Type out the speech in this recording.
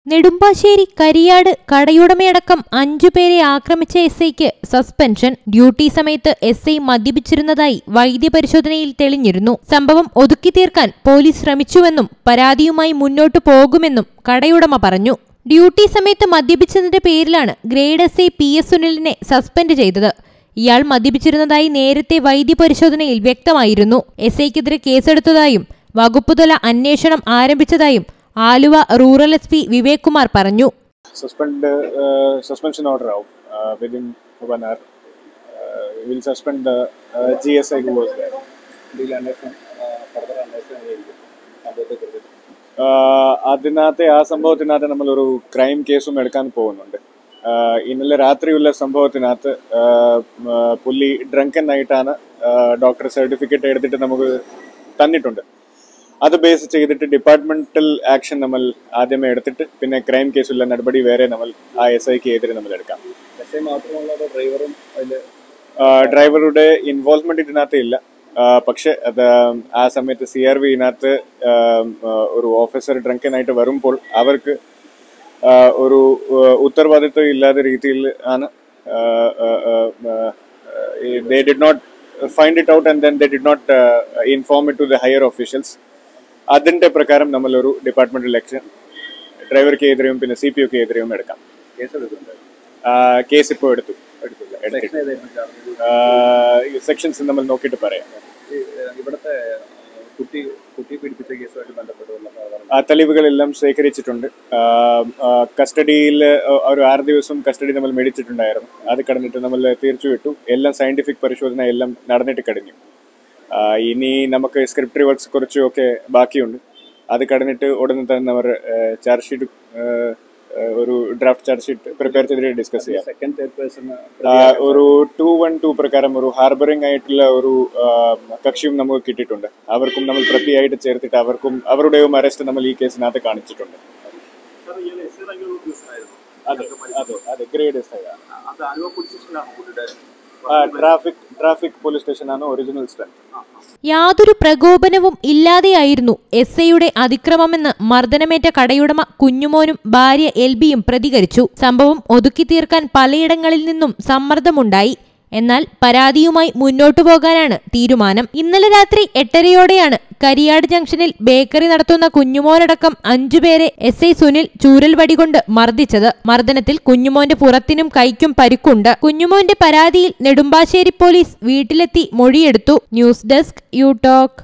നെടുമ്പാശ്ശേരി കരിയാട് കടയുടമയടക്കം അഞ്ചുപേരെ ആക്രമിച്ച എസ് ഐക്ക് സസ്പെൻഷൻ ഡ്യൂട്ടി സമയത്ത് എസ് ഐ മദ്യപിച്ചിരുന്നതായി വൈദ്യപരിശോധനയിൽ തെളിഞ്ഞിരുന്നു സംഭവം ഒതുക്കി തീർക്കാൻ പോലീസ് ശ്രമിച്ചുവെന്നും പരാതിയുമായി മുന്നോട്ടു പോകുമെന്നും കടയുടമ പറഞ്ഞു ഡ്യൂട്ടി സമയത്ത് മദ്യപിച്ചതിന്റെ പേരിലാണ് grade S I P S സുനിലിനെ സസ്പെൻഡ് ചെയ്തത് ഇയാൾ മദ്യപിച്ചിരുന്നതായി നേരത്തെ വൈദ്യപരിശോധനയിൽ വ്യക്തമായിരുന്നു എസ് ഐക്കെതിരെ കേസെടുത്തതായും വകുപ്പുതല അന്വേഷണം ആരംഭിച്ചതായും Aluva rural S P Vivek Kumar പറഞ്ഞു സസ്പെൻഡ് സസ്പെൻഷൻ ഓർഡർ ആവും within one hour will suspend G S I was ഇതിൽ അന്വേഷണം ഫർദർ അന്വേഷണം ആയിരിക്കും സംഭവത്തെക്കുറിച്ച് അതിനകത്തെ ആ സംഭവത്തിനകത്ത് നമ്മളൊരു ക്രൈം കേസും എടുക്കാൻ പോകുന്നുണ്ട് ആഹ് ഇന്നലെ രാത്രിയുള്ള സംഭവത്തിനകത്ത് ആഹ് ആഹ് പുള്ളി ഡ്രങ്കൻ ആയിട്ടാണ് ഡോക്ടർ സർട്ടിഫിക്കറ്റ് എടുത്തിട്ട് നമുക്ക് തന്നിട്ടുണ്ട് അത് ബേസ് ചെയ്തിട്ട് ഡിപ്പാർട്ട്മെന്റൽ ആക്ഷൻ നമ്മൾ ആദ്യമേ എടുത്തിട്ട് പിന്നെ ക്രൈം കേസുള്ള നടപടി വേറെ നമ്മൾ ആ എസ് ഐക്ക് എതിരെ നമ്മൾ എടുക്കാം എസ് ഐ മാത്രമുള്ള ഡ്രൈവറും അതിൽ ഡ്രൈവറുടെ ഇൻവോൾവ്മെന്റ് ഇതിനകത്ത് ഇല്ല ആ, പക്ഷെ അത് ആ സമയത്ത് സി ആർ വി ഇതിനകത്ത് ആ, ആ, ഒരു ഓഫീസർ ഡ്രങ്കനായിട്ട് വരുമ്പോൾ അവർക്ക് ആ, ഒരു ആ, ഉത്തരവാദിത്വം ഇല്ലാത്ത രീതിയിൽ ആണ് they did not find it out and then they did not inform it to the higher officials അതിന്റെ പ്രകാരം നമ്മൾ ഒരു ഡിപ്പാർട്ട്മെന്റൽ ആക്ഷൻ ഡ്രൈവർക്ക് എതിരെയും പിന്നെ സി പി ഒക്കെ എതിരെയും എടുക്കാം കേസ് എടുക്കുന്നുണ്ട് കേസ് ഇപ്പോൾ എടുത്തു എടുത്തില്ല എടുത്തില്ല. സെക്ഷൻ ഏതായിരുന്നു ചാർജ് സെക്ഷൻസ് നമ്മൾ നോക്കിയിട്ട് പറയാം ഈ, ഏഹ്, ഇവിടുത്തെ ഏഹ്, കുട്ടി കുട്ടി പീഡിപ്പിച്ച കേസുമായിട്ട് ബന്ധപ്പെട്ടുള്ള സാധാരണ ആ തെളിവുകളെല്ലാം ശേഖരിച്ചിട്ടുണ്ട് കസ്റ്റഡിയിൽ ഒരു ആറ് ദിവസം കസ്റ്റഡി നമ്മൾ മേടിച്ചിട്ടുണ്ടായിരുന്നു അത് കടന്നിട്ട് നമ്മൾ തീർച്ചു വിട്ടു എല്ലാം സയന്റിഫിക് പരിശോധന എല്ലാം നടന്നിട്ട് കഴിഞ്ഞു ആ, ഇനി നമുക്ക് സ്ക്രിപ്റ്റ് വർക്ക്സ് കുറച്ചൊക്കെ ബാക്കിയുണ്ട് അത് കടന്നിട്ട് ഉടനെ തന്നെ അവർ ചാർജ് ഷീറ്റ് ഒരു ഡ്രാഫ്റ്റ് ചാർജ് ഷീറ്റ് പ്രിപ്പയർ ചെയ്തിട്ട് ഡിസ്കസ് ചെയ്യാം സെക്കൻഡ് തേർഡ് പേഴ്സൺ ആ, ഒരു ടു വൺ ടു പ്രകാരം ഒരു ഹാർബറിംഗ് ആയിട്ടുള്ള ഒരു ആ, കക്ഷിയും നമുക്ക് കിട്ടിയിട്ടുണ്ട് അവർക്കും നമ്മൾ പ്രതിയായിട്ട് ചേർത്തിട്ട് അവർക്കും അവരുടെയും അറസ്റ്റ് നമ്മൾ ഈ കേസിനകത്ത് കാണിച്ചിട്ടുണ്ട് അതെ അതെ അതെ ഗ്രേഡ് എസ് ഐ ആണ് അത് ആലുവ പോലീസ് സ്റ്റേഷനിലാണ് കുട്ടിയുടെ ട്രാഫിക് ട്രാഫിക് പോലീസ് സ്റ്റേഷനാണ് ഒറിജിനൽ സ്ട്രെങ്ത് യാതൊരു പ്രകോപനവും ഇല്ലാതെയായിരുന്നു എസ് ഐയുടെ അതിക്രമമെന്ന് മർദ്ദനമേറ്റ കടയുടമ കുഞ്ഞുമോനും ഭാര്യ എൽബിയും പ്രതികരിച്ചു സംഭവം ഒതുക്കി തീർക്കാൻ പലയിടങ്ങളിൽ നിന്നും സമ്മർദ്ദമുണ്ടായി എന്നാൽ പരാതിയുമായി മുന്നോട്ടു പോകാനാണ് തീരുമാനം ഇന്നലെ രാത്രി എട്ടരയോടെയാണ് കരിയാട് ജംഗ്ഷനിൽ ബേക്കറി നടത്തുന്ന കുഞ്ഞുമോനടക്കം അഞ്ചുപേരെ എസ് ഐ സുനിൽ ചൂരൽ വടികൊണ്ട് മർദ്ദിച്ചത് മർദ്ദനത്തിൽ കുഞ്ഞുമോന്റെ പുറത്തിനും കൈക്കും പരിക്കുണ്ട് കുഞ്ഞുമോന്റെ പരാതിയിൽ നെടുമ്പാശ്ശേരി പോലീസ് വീട്ടിലെത്തി മൊഴിയെടുത്തു ന്യൂസ് ഡെസ്ക് യു ടോക്ക്